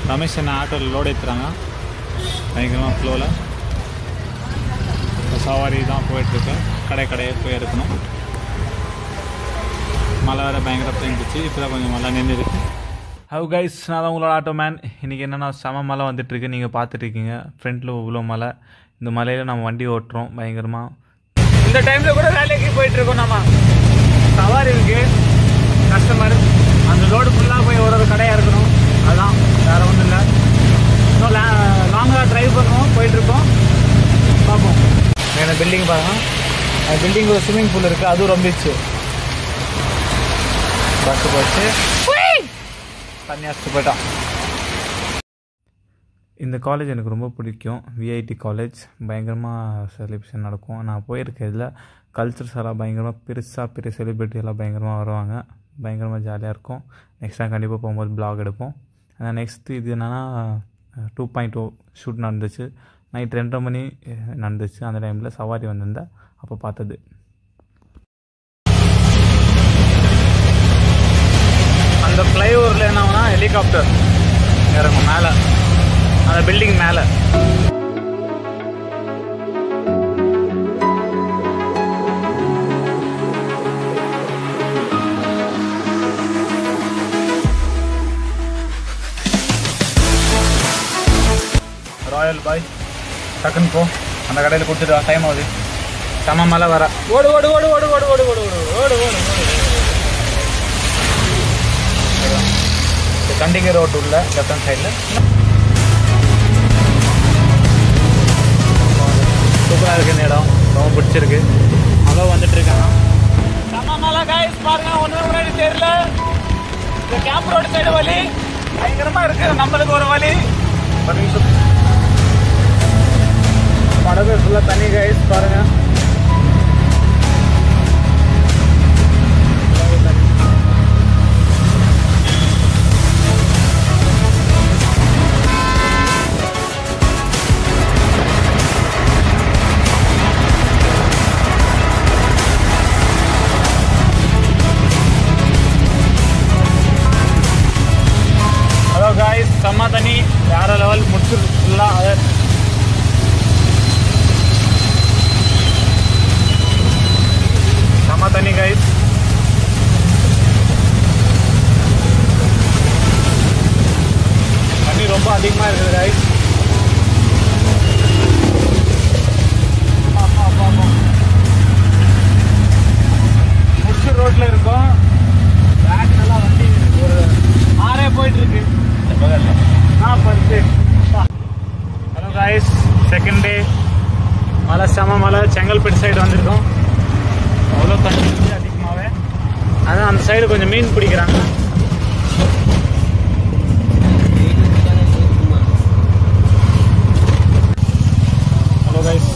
ரமேஷ் என்ன ஆட்டோவில் லோடு ஏற்றுறாங்க பயங்கரமாக ஃப்ளோவில் சவாரி தான் போயிட்டுருக்கு கடை கடையே போய் எடுக்கணும் மழை வேறு பயங்கர பெஞ்சிச்சு இப்போ தான் கொஞ்சம் மழை நின்றுருக்கு ஹவ் கைஸ் நான் தான் உங்களோட ஆட்டோ மேன் இன்றைக்கி என்னென்னா செம மழை வந்துட்டுருக்கு நீங்கள் பார்த்துட்ருக்கீங்க ஃப்ரண்ட்டில் இவ்வளோ மழை இந்த மலையில் நம்ம வண்டி ஓட்டுறோம் பயங்கரமாக இந்த டைமில் கூட வேலைக்கு போயிட்டுருக்கோம் நம்ம சவாரி இருக்கு கஸ்டமர் அந்த ரோடு ஃபுல்லாக போய் ஒரு ஒரு கடையாக இருக்கணும் அதான் வேறு ஒன்றும் இல்லை இன்னும் லாங்காக ட்ரைவ் பண்ணுவோம் போயிட்டுருக்கோம் பார்ப்போம் மேலே பில்டிங் பாருங்க அந்த பில்டிங் ஒரு ஸ்விம்மிங் பூல் இருக்குது அதுவும் ரொம்பிச்சு பஸ்ஸு போச்சு தண்ணி அடிச்சு போயிட்டான் இந்த காலேஜ் எனக்கு ரொம்ப பிடிக்கும் விஐடி காலேஜ் பயங்கரமாக செலிப்ரேஷன் நடக்கும் நான் போயிருக்கேன் இதில் கல்ச்சர்ஸ் எல்லாம் பயங்கரமாக பெருசாக பெரிய செலிப்ரிட்டி எல்லாம் பயங்கரமாக வருவாங்க பயங்கரமாக ஜாலியாக இருக்கும் நெக்ஸ்ட் டைம் கண்டிப்பாக போகும்போது பிளாக் எடுப்போம் ஆனால் நெக்ஸ்ட்டு இது என்னென்னா டூ பாயிண்ட் ஓ ஷூட் நடந்துச்சு நைட் ரெண்டரை மணி அஹ், நடந்துச்சு அந்த டைமில் சவாரி வந்திருந்தேன் அப்போ பார்த்தது அந்த ஃப்ளைஓவரில் என்ன ஆகுனா ஹெலிகாப்டர் இறங்கும் மேலே அந்த பில்டிங் மேலே ராயல் பாய் டக்குன்னு போ அந்த கடையில் கொடுத்துட்டு டைம் ஆகுது செம மலை வர ஓடு ஓடு ஓடு ஓடு ஓடு ஓடு ஓடு ஓடு ஓடு ஓடு ஓடு இது கண்டிகை ரோட் உள்ள லெஃப்ட் ஹேண்ட் சைடில் சூப்பராக இருக்கு இந்த இடம் ரொம்ப பிடிச்சிருக்கு மழை வந்துட்டு இருக்காங்க செம மழை காய்ஸ் பாருங்க ஒன்றும் முன்னாடி தெரியல இந்த கேம்ப் ரோடு சைடு வழி பயங்கரமா இருக்கு நம்மளுக்கு ஒரு வழி ஒரு நிமிஷம் படகு ஃபுல்லாக தண்ணி கைஸ் பாருங்க ஹலோ காய்ஸ் செம்ம தண்ணி வேற லெவல் முடிச்சிருக்கு ஃபுல்லாக அதை செம்ம தண்ணி கைஸ் தண்ணி ரொம்ப அதிகமாக இருக்குது கைஸ் முடிச்சு ரோட்டில் இருக்கோம் பேக் நல்லா வண்டி ஒரு ஆறே போயிட்டு இருக்கு ஆ perfect hello guys second day மலை செம மலை செங்கல்பட்டு சைடு வந்திருக்கோம் அவ்வளோ தண்ணி இருக்கு அதிகமாகவே அதான் அந்த சைடு கொஞ்சம் மீன் பிடிக்கிறாங்க hello guys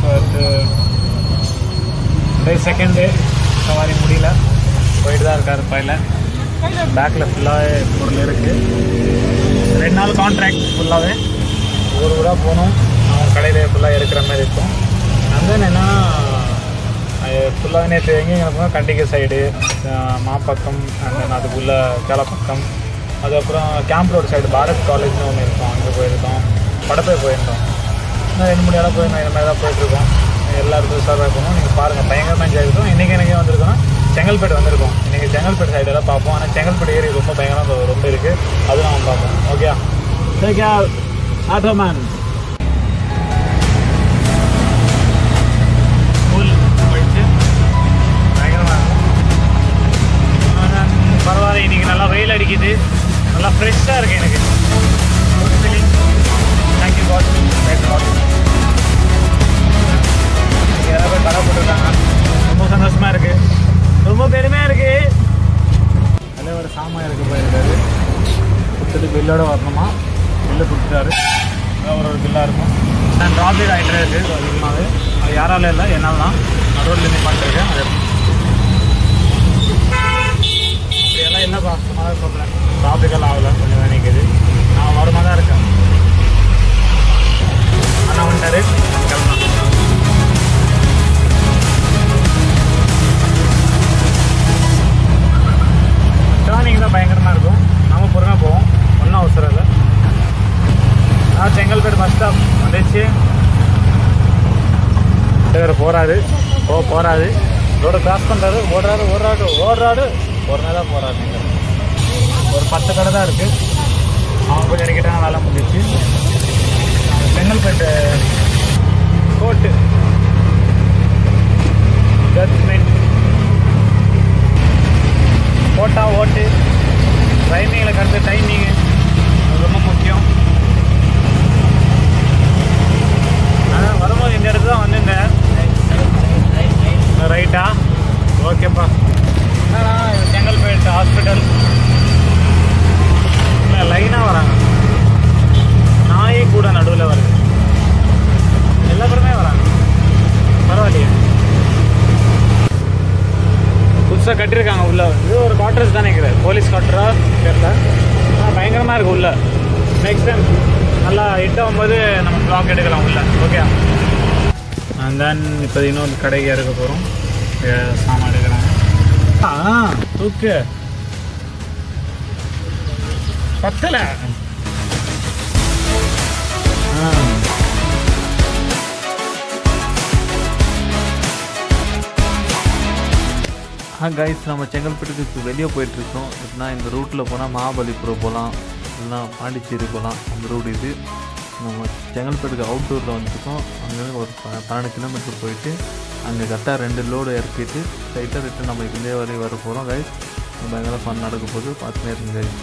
day second day சவாரி முடியல போயிட்டு தான் இருக்காரு பையில பேக்கில் ஃபுல்லாகவே பொருள் இருக்குது ரெண்டு நாள் கான்ட்ராக்ட் ஃபுல்லாகவே ஒரு ஊராக போகணும் அவன் கடையில் ஃபுல்லாக இருக்கிற மாதிரி இருக்கும் அங்கே என்னென்னா ஃபுல்லாக நேற்று எங்கேயும் போனால் கண்டிகை சைடு மாப்பக்கம் அண்ட் அதுக்குள்ளே கேளப்பக்கம் அதுக்கப்புறம் கேம்ப் ரோடு சைடு பாரத் காலேஜ்னு ஒன்று இருக்கும் அங்கே போயிருக்கோம் படப்பே போயிருந்தோம் இன்னும் ரெண்டு மூணு இடம் போயிருந்தோம் இந்த மாதிரி தான் போயிட்டுருக்கோம் எல்லாருக்கும் சர்வே பண்ணுவோம் நீங்கள் பாருங்கள் பயங்கரமாக என்ஜாய் இருக்கும் இன்றைக்கி எனக்கு வந்திருக்கோன்னா செங்கல்பேட்டு வந்திருக்கோம் இன்றைக்கி செங்கல்பேட்டு சைடு எல்லாம் பார்ப்போம் ஆனால் செங்கல்பேட்டு ஏரி ரொம்ப பயங்கரமாக ரொம்ப இருக்குது அதுவும் நம்ம பார்ப்போம் okay okay auto man school போயிடுச்சு பயங்கரமாக இருக்கும் ஆனால் பரவாயில்ல இன்னைக்கு நல்லா வெயில் அடிக்குது நல்லா ஃப்ரெஷ்ஷாக இருக்கு எனக்கு தேங்க்யூ காட் காட் எல்லாரும் கடை போட்டிருக்காங்க ரொம்ப சந்தோஷமா இருக்கு ரொம்ப பெருமையாக இருக்கு அதில் ஒரு சாமான் இருக்கு போயிருக்காரு கொடுத்துட்டு பில்லோட வரணுமா பில்லு கொடுத்துட்டாரு அதான் ஒரு ஒரு பில்லாக இருக்கும் நான் ட்ராபிக் ஆகிட்டே இருக்கு அதிகமாகவே அது யாரால இல்லை என்னால் தான் நடுவில் நின்று பண்ணிருக்கேன் அது அப்படியெல்லாம் இல்லைப்பா சும்மா தான் சொல்கிறேன் ட்ராபிக்கெல்லாம் ஆகல கொஞ்சம் தான் நிற்குது நான் ஓரமாக தான் இருக்கேன் அண்ணா வந்துட்டாரு கிளம்பலாம் டேர்னிங் தான் பயங்கரமாக இருக்கும் நாம பொறுமையாக போவோம் ஒன்றும் அவசரம் இல்லை முடிஞ்சிச்சு இவர் போறாரு போ போறாரு ரோடு கிராஸ் பண்றாரு ஓடுறாரு ஓடுறாரு ஓடுறாரு ஒரு நாளாக போறாரு நீங்க ஒரு பத்து கடை தான் இருக்கு அவன் போய் இறக்கிட்டாங்க வேலை முடிஞ்சிச்சு செங்கல்பேட்டு கோர்ட்டு ஜட்ஜ்மெண்ட் போட்டா ஓட்டு டைமிங்கில் கரெக்டு டைமிங்கு அது ரொம்ப முக்கியம் அதான் வரும்போது இந்த இடத்துல தான் வந்திருந்தேன் ரைட்டா ஓகேப்பா என்னடா இது செங்கல்பேட் ஹாஸ்பிட்டல் இல்லை லைனாக வராங்க நாயே கூட நடுவில் வருது எல்லா பேருமே வராங்க பரவாயில்லையே புதுசாக கட்டியிருக்காங்க உள்ள இது ஒரு குவார்டர்ஸ் தான் நினைக்கிறேன் போலீஸ் குவார்டரா தெரியல ஆனால் பயங்கரமாக இருக்குது உள்ள நெக்ஸ்ட் டைம் நல்லா ஹிட் ஆகும்போது நம்ம ப்ளாக் எடுக்கலாம் உள்ள ஓகே அண்ட் தென் இப்போ இன்னொரு கடைக்கு இறக்க போகிறோம் சாமான் எடுக்கிறாங்க ஆ தூக்கு பத்தல ஆ ஆ கைஸ் நம்ம செங்கல்பட்டுக்கு இப்போ வெளியே போயிட்டுருக்கோம் எப்படின்னா இந்த ரூட்டில் போனால் மகாபலிபுரம் போகலாம் இல்லைன்னா பாண்டிச்சேரி போகலாம் அந்த ரூட் இது நம்ம செங்கல்பட்டுக்கு அவுட்டூரில் வந்துருக்கோம் அங்கேருந்து ஒரு ப- பன்னெண்டு கிலோமீட்டர் போயிட்டு அங்கே கரெக்டாக ரெண்டு லோடு இறக்கிட்டு ஸ்ட்ரைட்டாக ரிட்டன் நம்ம இதே வரை வர போகிறோம் கைஸ் பயங்கர ஃபன் நடக்க போகுது பார்த்துனே இருங்க guys.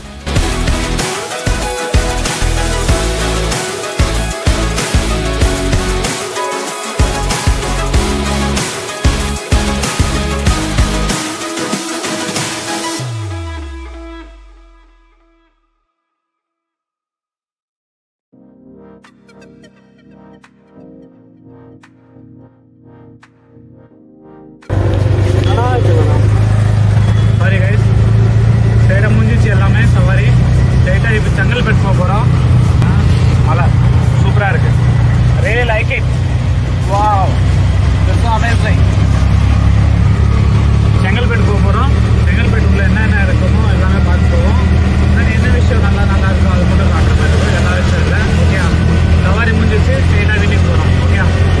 சாரி கைஸ் சைடாக முடிஞ்சிச்சு எல்லாமே சவாரி ஸ்ட்ரைட்டாக இப்போ செங்கல்பேட் போக போகிறோம் மலை சூப்பராக இருக்கு really like it wow it's amazing Chengalpet போக போகிறோம் செங்கல்பேட் உள்ள என்னென்ன இருக்குமோ எல்லாமே பார்த்து போவோம் ஆனால் என்ன விஷயம் நல்லா நல்லா இருக்கும் அது மட்டும் காட்டுற மாதிரி இருக்கும் எல்லா விஷயம் இல்லை ஓகே சவாரி முடிஞ்சிச்சு ஸ்ட்ரைட்டாக வீட்டுக்கு போகிறோம் ஓகே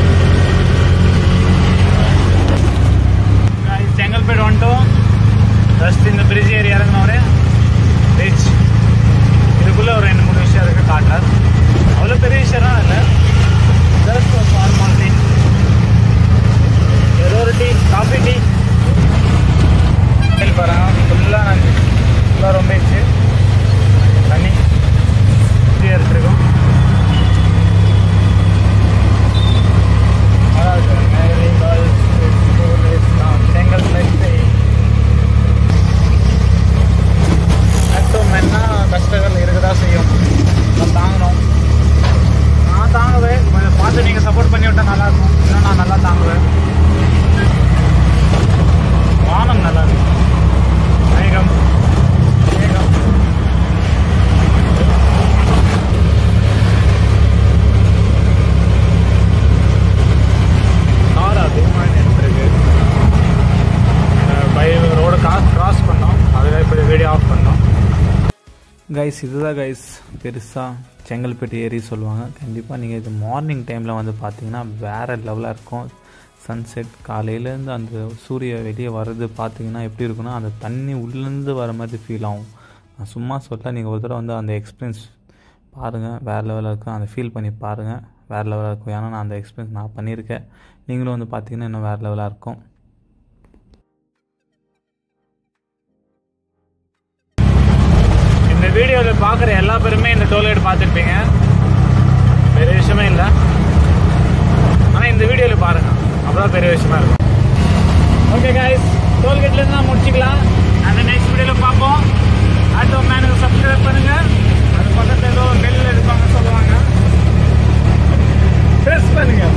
செங்கல்பேட் வந்துட்டோம் ஜஸ்ட் இந்த பிரிட்ஜ் ஏறி இறங்கினோடனே பீச் இதுக்குள்ளே ஒரு ரெண்டு மூணு விஷயம் இருக்குது காட்டுறேன் அவ்வளோ பெரிய விஷயம்லாம் இல்லை ஜஸ்ட் ஒரு நார்மல் டீ ஏதோ ஒரு டீ காஃபி டீ பாருங்க ஃபுல்லாக நாங்கள் ஃபுல்லாக ரொம்ப தண்ணி சுற்றி எடுத்துருக்கோம் செங்கல்பேட்டை ஆக்டோமேன்னா கஷ்டங்கள் இருக்கதான் செய்யும் நான் தாங்கணும் நான் தாங்குவேன் கொஞ்சம் பார்த்து நீங்கள் சப்போர்ட் பண்ணி விட்டா நல்லா இருக்கும் இன்னும் நான் நல்லா தாங்குவேன் வானம் நல்லா இருக்கு மேகம் மேகம் கார் அதிகமாக நின்றுருக்கு பை ரோடு கிராஸ் கிராஸ் பண்ணோம் அதுக்காக இப்போ வீடியோ ஆஃப் பண்ணோம் கைஸ் இதுதான் கைஸ் பெருசாக செங்கல்பட்டு ஏரி சொல்லுவாங்க கண்டிப்பாக நீங்கள் இது மார்னிங் டைமில் வந்து பார்த்தீங்கன்னா வேறு லெவலாக இருக்கும் சன்செட் காலையிலேருந்து அந்த சூரிய வெளியே வர்றது பார்த்தீங்கன்னா எப்படி இருக்குன்னா அந்த தண்ணி உள்ளேருந்து வர மாதிரி ஃபீல் ஆகும் நான் சும்மா சொல்ல நீங்கள் ஒரு தடவை வந்து அந்த எக்ஸ்பீரியன்ஸ் பாருங்கள் வேறு லெவலில் இருக்கும் அந்த ஃபீல் பண்ணி பாருங்கள் வேறு லெவலாக இருக்கும் ஏன்னா நான் அந்த எக்ஸ்பீரியன்ஸ் நான் பண்ணியிருக்கேன் நீங்களும் வந்து பார்த்தீங்கன்னா இன்னும் வேறு லெவலாக இருக்கும் இந்த வீடியோவில் பார்க்குற எல்லா பேருமே இந்த டோல்கேட் பார்த்துருப்பீங்க பெரிய விஷயமே இல்லை ஆனால் இந்த வீடியோவில் பாருங்கள் அப்புறம் பெரிய விஷயமா இருக்கும் ஓகே காய்ஸ் டோல்கேட்லேருந்து தான் முடிச்சுக்கலாம் அந்த நெக்ஸ்ட் வீடியோவில் பார்ப்போம் ஆட்டோ மேனுக்கு சப்ஸ்கிரைப் பண்ணுங்கள் அது பக்கத்தில் ஏதோ பெல் எடுப்பாங்க சொல்லுவாங்க ப்ரெஸ் பண்ணுங்கள்